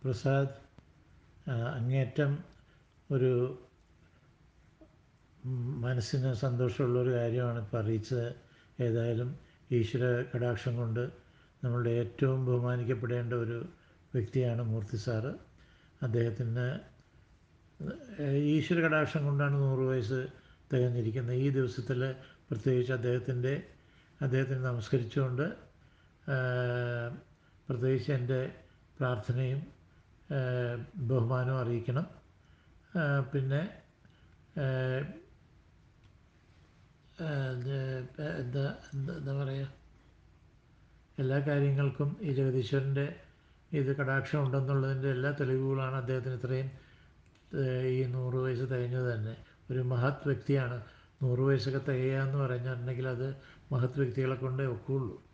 പ്രസാദ് ആ, അങ്ങേയറ്റം ഒരു ഉം, മനസ്സിന് സന്തോഷമുള്ളൊരു കാര്യമാണ് ഇപ്പോൾ അറിയിച്ചത് ഏതായാലും ഈശ്വര കടാക്ഷം കൊണ്ട് നമ്മളുടെ ഏറ്റവും ബഹുമാനിക്കപ്പെടേണ്ട ഒരു വ്യക്തിയാണ് മൂർത്തി സാറ് അദ്ദേഹത്തിന് ഏഹ്, ഈശ്വര കടാക്ഷം കൊണ്ടാണ് നൂറ് വയസ്സ് തികഞ്ഞിരിക്കുന്നത് ഈ ദിവസത്തിൽ പ്രത്യേകിച്ച് അദ്ദേഹത്തിൻ്റെ അദ്ദേഹത്തിന് നമസ്കരിച്ചുകൊണ്ട് ഏഹ്, പ്രത്യേകിച്ച് എൻ്റെ പ്രാർത്ഥനയും ഏഹ്, ബഹുമാനവും അറിയിക്കണം ഏഹ്, പിന്നെ ഏഹ്, ഏഹ്, ഇത് എന്താ എന്താ എന്താ പറയുക എല്ലാ കാര്യങ്ങൾക്കും ഈ ജഗദീശ്വരൻ്റെ ഇത് കടാക്ഷം ഉണ്ടെന്നുള്ളതിൻ്റെ എല്ലാ തെളിവുകളാണ് അദ്ദേഹത്തിന് ഇത്രയും ഏഹ്, ഈ നൂറ് വയസ്സ് തികഞ്ഞത് തന്നെ ഒരു മഹത് വ്യക്തിയാണ് നൂറ് വയസ്സൊക്കെ തികയുക എന്ന് പറഞ്ഞിട്ടുണ്ടെങ്കിൽ അത് മഹത് വ്യക്തികളെ കൊണ്ടേ ഒക്കുകയുള്ളൂ